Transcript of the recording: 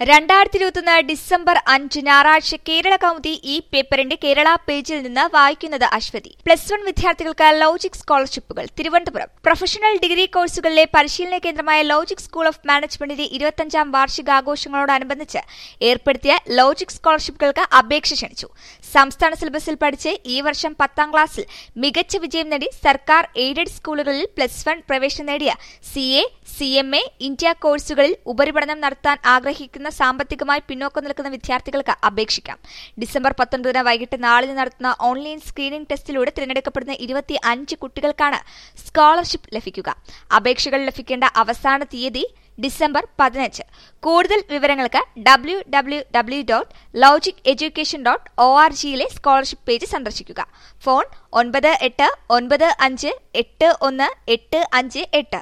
രണ്ടായിരത്തി ഇരുപത്തൊന്ന് ഡിസംബർ അഞ്ച് ഞായറാഴ്ച കേരള കൗമുദി ഈ പേപ്പറിന്റെ കേരള പേജിൽ നിന്ന് വായിക്കുന്നത് അശ്വതി പ്ലസ് വൺ വിദ്യാർത്ഥികൾക്ക് ലോജിക് സ്കോളർഷിപ്പുകൾ തിരുവനന്തപുരം പ്രൊഫഷണൽ ഡിഗ്രി കോഴ്സുകളിലെ പരിശീലന കേന്ദ്രമായ ലോജിക് സ്കൂൾ ഓഫ് മാനേജ്മെന്റിന്റെ ഇരുപത്തഞ്ചാം വാർഷികാഘോഷങ്ങളോടനുബന്ധിച്ച് ഏർപ്പെടുത്തിയ ലോജിക് സ്കോളർഷിപ്പുകൾക്ക് അപേക്ഷ ക്ഷണിച്ചു സംസ്ഥാന സിലബസിൽ പഠിച്ച് ഈ വർഷം പത്താം ക്ലാസ്സിൽ മികച്ച വിജയം നേടി സർക്കാർ എയ്ഡഡ് സ്കൂളുകളിൽ പ്ലസ് വൺ പ്രവേശനം നേടിയ C A C M A India കോഴ്സുകളിൽ ഉപരിപഠനം നടത്താൻ ആഗ്രഹിക്കുന്ന സാമ്പത്തികമായി പിന്നോക്കം നിൽക്കുന്ന വിദ്യാർത്ഥികൾക്ക് അപേക്ഷിക്കാം ഡിസംബർ പത്തൊൻപതിന് വൈകിട്ട് നാലിന് നടത്തുന്ന ഓൺലൈൻ സ്ക്രീനിംഗ് ടെസ്റ്റിലൂടെ തിരഞ്ഞെടുക്കപ്പെടുന്ന ഇരുപത്തി അഞ്ച് കുട്ടികൾക്കാണ് സ്കോളർഷിപ്പ് ലഭിക്കുക അപേക്ഷകൾ ലഭിക്കേണ്ട അവസാന തീയതി ഡിസംബർ പതിനഞ്ച് കൂടുതൽ വിവരങ്ങൾക്ക് W W W dot logic education dot O R ജിയിലെ സ്കോളർഷിപ്പ് പേജ് സന്ദർശിക്കുക ഫോൺ ഒൻപത് എട്ട് ഒൻപത് അഞ്ച് എട്ട് ഒന്ന് എട്ട് അഞ്ച് എട്ട്